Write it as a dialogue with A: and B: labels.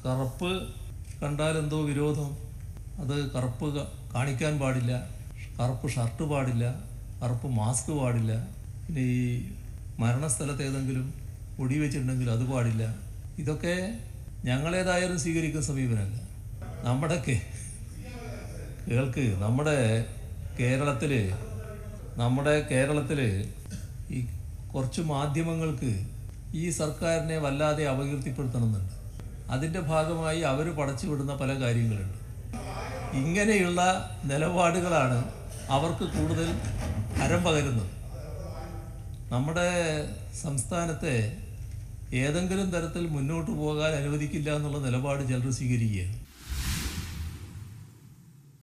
A: കറുപ്പ് കണ്ടാൽ എന്തോ വിരോധം അത് കറുപ്പ് ക- കാണിക്കാൻ പാടില്ല കറുപ്പ് ഷർട്ട് പാടില്ല കറുപ്പ് മാസ്ക് പാടില്ല പിന്നെ ഈ മരണസ്ഥലത്ത് ഏതെങ്കിലും ഒടി വെച്ചിട്ടുണ്ടെങ്കിൽ അത് പാടില്ല ഇതൊക്കെ ഞങ്ങളേതായാലും സ്വീകരിക്കുന്ന സമീപനമല്ല നമ്മുടെയൊക്കെ കേൾക്ക് നമ്മുടെ കേരളത്തിൽ നമ്മുടെ കേരളത്തിൽ ഈ കുറച്ച് മാധ്യമങ്ങൾക്ക് ഈ സർക്കാരിനെ വല്ലാതെ അപകീർത്തിപ്പെടുത്തണമെന്നുണ്ട് അതിൻ്റെ ഭാഗമായി അവർ പടച്ചു വിടുന്ന പല കാര്യങ്ങളുണ്ട് ഇങ്ങനെയുള്ള നിലപാടുകളാണ് അവർക്ക് കൂടുതൽ ഹരം പകരുന്നത് നമ്മുടെ സംസ്ഥാനത്തെ ഏതെങ്കിലും തരത്തിൽ മുന്നോട്ട് പോകാൻ അനുവദിക്കില്ല എന്നുള്ള നിലപാട് ചിലർ സ്വീകരിക്കുകയാണ്